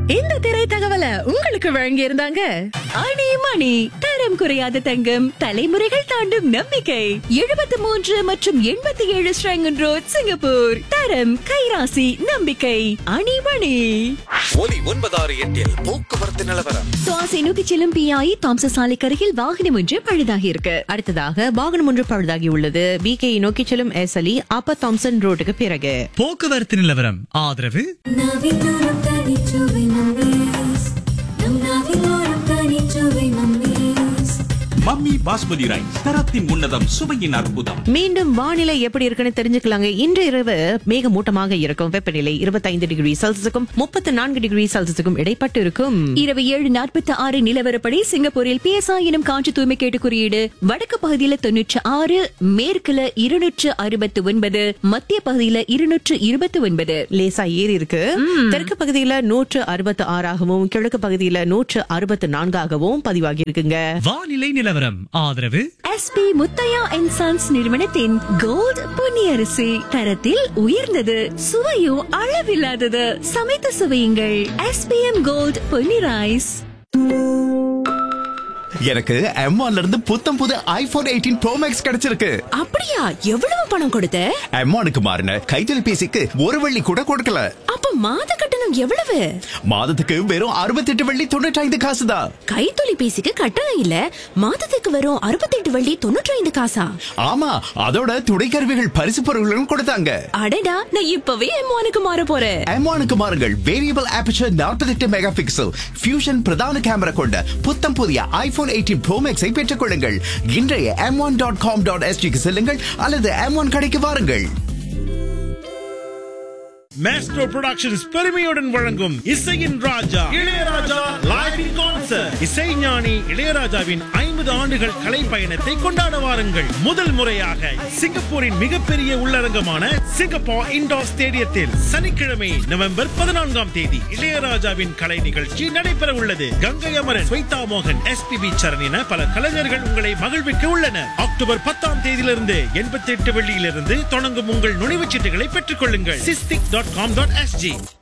இந்த திரை தகவலை உங்களுக்கு வழங்கி இருந்தாங்க அணி மணி தரம் குறையாத தங்கம் தலைமுறைகள் தாண்டும் நம்பிக்கை எழுபத்தி மூன்று மற்றும் எண்பத்தி ஏழு ஸ்ரங்கன் ரோட் சிங்கப்பூர் தரம் கைராசி நம்பிக்கை அணி மணி ஒலி ஒன்பதாறு எட்டில் போக்குவரத்து நிலவரம் சுவாசை நோக்கி செல்லும் பிஐ தாம்ச சாலைக்கரையில் வாகனம் ஒன்று பழுதாகி இருக்கு அடுத்ததாக வாகனம் ஒன்று பழுதாகி உள்ளது பிகே நோக்கி செல்லும் எஸ் அலி அப்ப தாம்சன் ரோட்டுக்கு பிறகு போக்குவரத்து நிலவரம் ஆதரவு நாவிலோரம் தனிச்சுவை மம்மீஸ் நம் நாவிலோரம் தனிச்சுவை மம்மீஸ் மம்மி பாஸ்மதி ரைஸ் தரத்தின் உன்னதம் சுவையின் அற்புதம் மீண்டும் வானிலை எப்படி இருக்குன்னு தெரிஞ்சுக்கலாங்க இன்று இரவு மேகமூட்டமாக இருக்கும் வெப்பநிலை இருபத்தைந்து டிகிரி செல்சியஸுக்கும் முப்பத்தி நான்கு டிகிரி செல்சியஸுக்கும் இடைப்பட்டு இருக்கும் இரவு ஏழு நாற்பத்தி ஆறு நிலவரப்படி சிங்கப்பூரில் பிஎஸ்ஐ எனும் காற்று தூய்மை கேட்டு குறியீடு வடக்கு பகுதியில தொன்னூற்று ஆறு மேற்குல இருநூற்று அறுபத்து ஒன்பது மத்திய பகுதியில இருநூற்று இருபத்தி ஒன்பது லேசா ஏறி இருக்கு தெற்கு பகுதியில நூற்று அறுபத்து ஆறாகவும் கிழக்கு பகுதியில நூற்று அறுபத்து நான்காகவும் பதிவாகி இருக்குங்க வானிலை நிலவரம் ஆதரவு எஸ்பி முத்தையா அண்ட் சன்ஸ் நிறுவனத்தின் கோல்ட் பொன்னியரிசி தரத்தில் உயர்ந்தது சுவையும் அளவில்லாதது சமைத்து சுவையுங்கள் எஸ்பிஎம் கோல்ட் பொன்னி ரைஸ் எனக்கு M1 இருந்து புத்தம் புது ஐபோன் எயிட்டீன் ப்ரோ மேக்ஸ் கிடைச்சிருக்கு அப்படியா எவ்வளவு பணம் கொடுத்த M1க்கு மாறின கைத்தொலைபேசிக்கு ஒரு வெள்ளி கூட கொடுக்கல அப்ப மாத கட்டணம் எவ்வளவு மாதத்துக்கு வெறும் அறுபத்தெட்டு வெள்ளி தொண்ணூற்றி ஐந்து காசு தான் கைத்தொலைபேசிக்கு கட்டணம் இல்ல மாதத்துக்கு வரும் அறுபத்தெட்டு வள்ளி தொண்ணூற்றி ஐந்து காசா ஆமா அதோட துணைக்கருவிகள் பரிசு பொருட்களும் கொடுத்தாங்க அடடா நான் இப்பவே எம்மானுக்கு மாற போறேன் M1க்கு மாறுங்கள் variable aperture 48 mega pixel fusion பிரதான கேமரா கொண்ட புத்தம் புதிய ஐபோன் எயிட்டீன் ப்ரோ மேக்ஸை பெற்றுக் கொள்ளுங்கள் இன்றைய M one dot com dot எஸ்டிக்கு செல்லுங்கள் அல்லது எம் ஒன் கடைக்கு வாருங்கள் மேஸ்ட்ரோ புரொடக்ஷன்ஸ் பெருமையுடன் வழங்கும் இசையின் Raja Ilaiyaraaja live in concert இசைஞானி இளையராஜாவின் ஐம்பது ஆண்டுகள் கலை பயணத்தை கொண்டாட வாருங்கள் முதல் முறையாக சிங்கப்பூரின் மிகப்பெரிய உள்ளரங்கமான சிங்கப்பூர் இண்டோர் ஸ்டேடியத்தில் சனிக்கிழமை நவம்பர் பதினான்காம் தேதி இளையராஜாவின் கலை நிகழ்ச்சி நடைபெற உள்ளது கங்கை அமரன் ஸ்வைதா மோகன் எஸ்பிபி சரண் என பல கலைஞர்கள் உங்களை மகிழ்விக்க உள்ளனர் அக்டோபர் பத்தாம் தேதியிலிருந்து எண்பத்தி எட்டு வெள்ளியிலிருந்து தொடங்கும் உங்கள் நுழைவுச் சீட்டுகளை பெற்றுக் கொள்ளுங்கள் SISTIC dot com dot SG